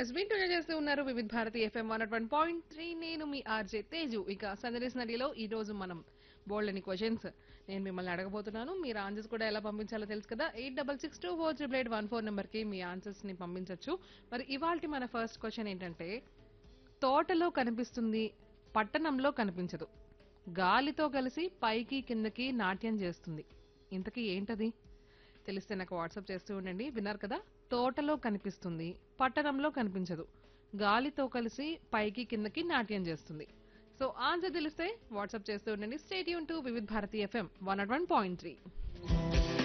yes వింటూ చేస్తూ ఉన్నారు Vividh Bharati FM one one point three నేను మీ ఆర్జే తేజు ఇక సందర్శ నదిలో ఈ రోజు మనం బోల్డ్ అని క్వశ్చన్స్ నేను మిమ్మల్ని అడగబోతున్నాను మీరు ఆన్సర్స్ కూడా ఎలా పంపించాలో తెలుసు కదా eight double six two four triple eight one four నెంబర్కి మీ ఆన్సర్స్ ని పంపించవచ్చు మరి ఇవాళ మన ఫస్ట్ క్వశ్చన్ ఏంటంటే తోటలో కనిపిస్తుంది పట్టణంలో కనిపించదు గాలితో కలిసి పైకి కిందకి నాట్యం చేస్తుంది ఇంతకీ ఏంటది తెలిస్తే నాకు వాట్సాప్ చేస్తూ ఉండండి విన్నారు కదా తోటలో కనిపిస్తుంది పట్టణంలో కనిపించదు గాలితో కలిసి పైకి కిందకి నాట్యం చేస్తుంది సో ఆన్సర్ తెలిస్తే వాట్సాప్ చేస్తూ ఉండండి stay tuned to Vividh Bharati FM one one point three